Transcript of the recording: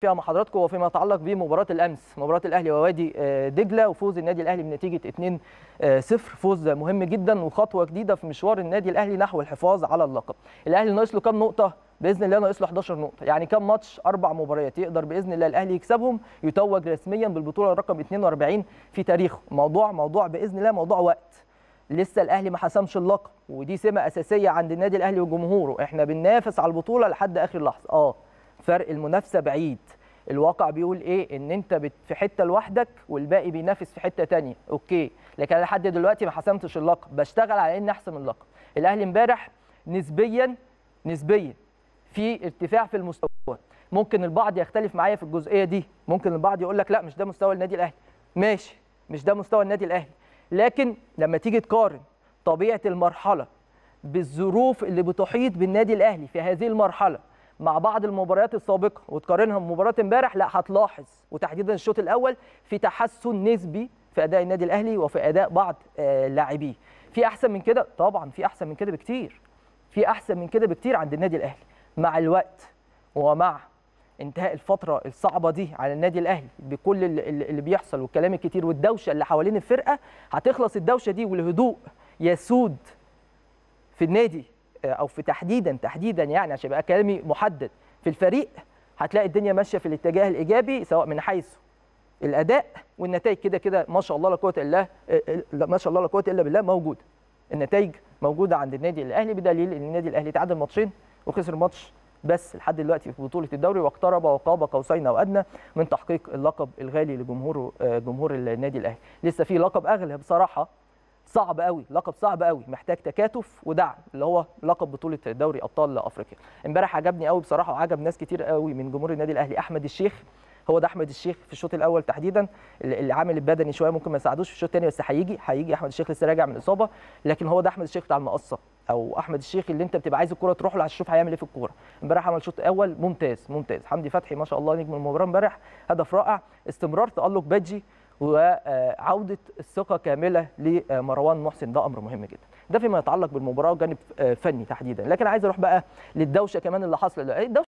فيها مع حضراتكم وفيما يتعلق بمباراه الامس مباراه الاهلي ووادي آه، دجله وفوز النادي الاهلي بنتيجه 2-0 فوز مهم جدا وخطوه جديده في مشوار النادي الاهلي نحو الحفاظ على اللقب الاهلي ناقص له كام نقطه باذن الله ناقص له 11 نقطه يعني كام ماتش اربع مباريات يقدر باذن الله الاهلي يكسبهم يتوج رسميا بالبطوله رقم 42 في تاريخه موضوع موضوع باذن الله موضوع وقت لسه الاهلي ما حسمش اللقب ودي سمه اساسيه عند النادي الاهلي وجمهوره احنا بننافس على البطوله لحد اخر لحظه اه فرق المنافسه بعيد الواقع بيقول ايه ان انت بت- في حته لوحدك والباقي بينافس في حته تانية اوكي لكن انا لحد دلوقتي ما حسمتش اللقب بشتغل على ان احسم اللقب الاهلي امبارح نسبيا نسبيا في ارتفاع في المستوى ممكن البعض يختلف معايا في الجزئيه دي ممكن البعض يقول لك لا مش ده مستوى النادي الاهلي ماشي مش ده مستوى النادي الاهلي لكن لما تيجي تقارن طبيعه المرحله بالظروف اللي بتحيط بالنادي الاهلي في هذه المرحله مع بعض المباريات السابقه وتقارنها بمباراه امبارح لا هتلاحظ وتحديدا الشوط الاول في تحسن نسبي في اداء النادي الاهلي وفي اداء بعض آه، لاعبيه في احسن من كده طبعا في احسن من كده بكتير في احسن من كده بكتير عند النادي الاهلي مع الوقت ومع انتهاء الفتره الصعبه دي على النادي الاهلي بكل اللي, اللي بيحصل والكلام الكتير والدوشه اللي حوالين الفرقه هتخلص الدوشه دي والهدوء يسود في النادي آه، او في تحديدا تحديدا يعني عشان يبقى كلامي محدد في الفريق هتلاقي الدنيا ماشيه في الاتجاه الايجابي سواء من حيث الاداء والنتائج كده كده ما شاء الله لا قوه الا آه، آه، لا ما شاء الله لا قوه الا بالله موجوده النتائج موجوده عند النادي الاهلي بدليل ان النادي الاهلي تعادل ماتشين وخسر ماتش بس لحد دلوقتي في بطوله الدوري واقترب وقاب قوسين او ادنى من تحقيق اللقب الغالي لجمهور آه، جمهور النادي الاهلي لسه في لقب اغلى بصراحه صعب قوي لقب صعب قوي محتاج تكاتف ودعم اللي هو لقب بطوله دوري ابطال افريقيا امبارح عجبني قوي بصراحه وعجب ناس كتير قوي من جمهور النادي الاهلي احمد الشيخ هو ده احمد الشيخ في الشوط الاول تحديدا اللي اللي عامل البدني شويه ممكن ما يساعدوش في الشوط الثاني بس هيجي هيجي احمد الشيخ لسه راجع من اصابه لكن هو ده احمد الشيخ بتاع المقصه او احمد الشيخ اللي انت بتبقى عايز الكوره تروح له عشان تشوف هيعمل ايه في الكوره امبارح عمل شوط اول ممتاز ممتاز حمدي فتحي ما شاء الله نجم المباراه امبارح هدف رائع استمرار تالق بادجي وعوده الثقه كامله لمروان محسن ده امر مهم جدا ده فيما يتعلق بالمباراه وجانب آه، فني تحديدا لكن عايز اروح بقى للدوشه كمان اللي حصل الدوشه